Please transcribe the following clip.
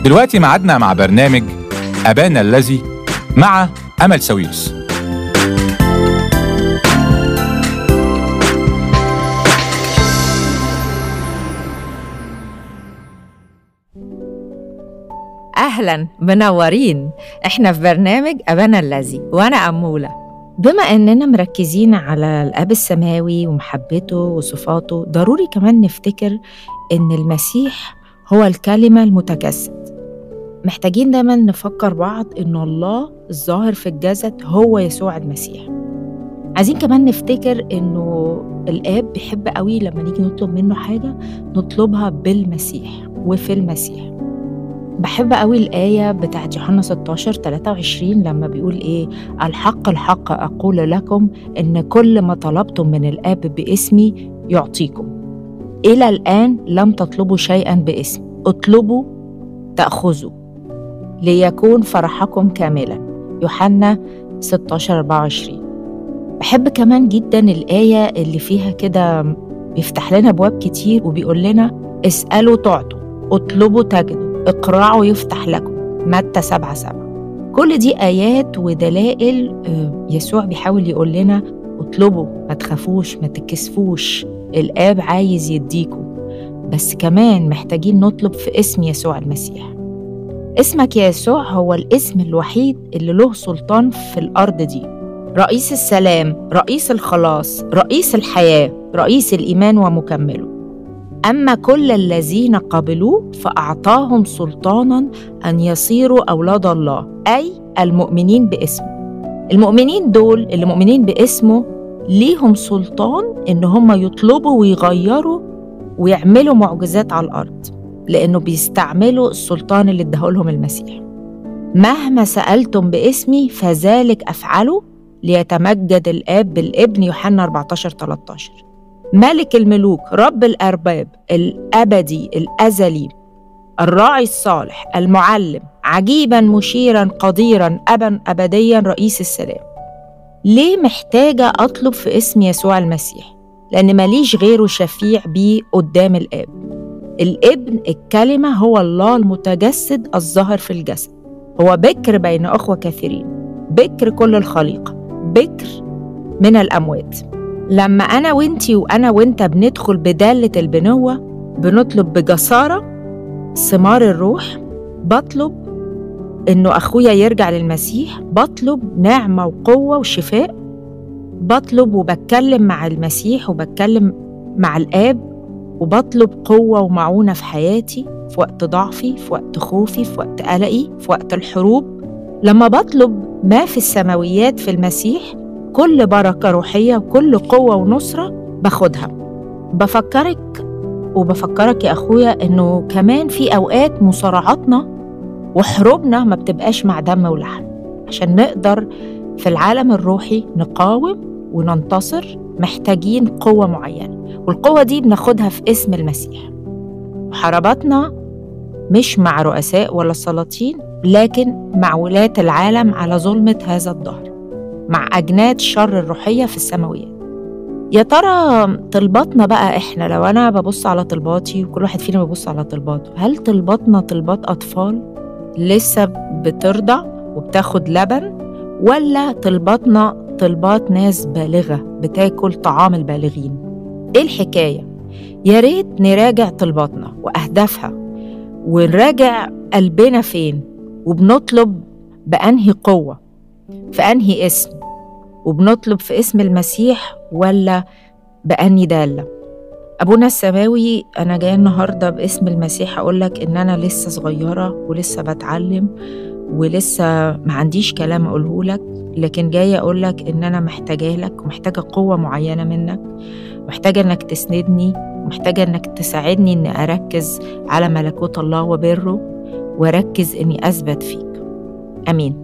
دلوقتي معادنا مع برنامج أبانا الذي مع أمل سويرس أهلا منورين إحنا في برنامج أبانا الذي وأنا أمولة بما إننا مركزين على الأب السماوي ومحبته وصفاته ضروري كمان نفتكر إن المسيح هو الكلمة المتجسد محتاجين دايما نفكر بعض إن الله الظاهر في الجسد هو يسوع المسيح عايزين كمان نفتكر إنه الآب بيحب قوي لما نيجي نطلب منه حاجة نطلبها بالمسيح وفي المسيح بحب قوي الآية بتاعت يوحنا 16 23 لما بيقول إيه الحق الحق أقول لكم إن كل ما طلبتم من الآب باسمي يعطيكم إلى الآن لم تطلبوا شيئا باسمي اطلبوا تأخذوا ليكون فرحكم كاملا يوحنا 16 24 بحب كمان جدا الآية اللي فيها كده بيفتح لنا أبواب كتير وبيقول لنا اسألوا تعطوا اطلبوا تجدوا اقرعوا يفتح لكم متى سبعة سبعة كل دي آيات ودلائل يسوع بيحاول يقول لنا اطلبوا ما تخافوش ما تكسفوش الآب عايز يديكم بس كمان محتاجين نطلب في اسم يسوع المسيح اسمك يا يسوع هو الاسم الوحيد اللي له سلطان في الأرض دي رئيس السلام رئيس الخلاص رئيس الحياة رئيس الإيمان ومكمله أما كل الذين قبلوه فأعطاهم سلطانا أن يصيروا أولاد الله أي المؤمنين باسمه المؤمنين دول اللي مؤمنين باسمه ليهم سلطان إن هم يطلبوا ويغيروا ويعملوا معجزات على الأرض لأنه بيستعملوا السلطان اللي اداهولهم المسيح مهما سألتم باسمي فذلك أفعله ليتمجد الآب بالابن يوحنا 14 13 ملك الملوك رب الأرباب الأبدي الأزلي الراعي الصالح المعلم عجيبا مشيرا قديرا أبا أبديا رئيس السلام ليه محتاجة أطلب في اسم يسوع المسيح؟ لأن ماليش غيره شفيع بيه قدام الآب الابن الكلمة هو الله المتجسد الظاهر في الجسد هو بكر بين أخوة كثيرين بكر كل الخليقة بكر من الأموات لما أنا وإنتي وأنا وإنت بندخل بدالة البنوة بنطلب بجسارة ثمار الروح بطلب إنه أخويا يرجع للمسيح بطلب نعمة وقوة وشفاء بطلب وبتكلم مع المسيح وبتكلم مع الآب وبطلب قوة ومعونة في حياتي في وقت ضعفي في وقت خوفي في وقت قلقي في وقت الحروب لما بطلب ما في السماويات في المسيح كل بركة روحية وكل قوة ونصرة باخدها بفكرك وبفكرك يا أخويا إنه كمان في أوقات مصارعاتنا وحروبنا ما بتبقاش مع دم ولحم عشان نقدر في العالم الروحي نقاوم وننتصر محتاجين قوة معينة والقوة دي بناخدها في اسم المسيح وحرباتنا مش مع رؤساء ولا سلاطين لكن مع ولاة العالم على ظلمة هذا الدهر مع أجناد شر الروحية في السماويات يا ترى طلباتنا بقى إحنا لو أنا ببص على طلباتي وكل واحد فينا بيبص على طلباته هل طلباتنا طلبات أطفال لسه بترضع وبتاخد لبن ولا طلباتنا طلبات ناس بالغة بتاكل طعام البالغين إيه الحكاية؟ يا ريت نراجع طلباتنا وأهدافها ونراجع قلبنا فين وبنطلب بأنهي قوة في أنهي اسم وبنطلب في اسم المسيح ولا بأنهي دالة أبونا السماوي أنا جاية النهاردة باسم المسيح أقول لك إن أنا لسه صغيرة ولسه بتعلم ولسه ما عنديش كلام أقوله لك لكن جاية أقول لك إن أنا محتاجة لك ومحتاجة قوة معينة منك محتاجة إنك تسندني محتاجة إنك تساعدني إني أركز على ملكوت الله وبره وأركز إني أثبت فيك آمين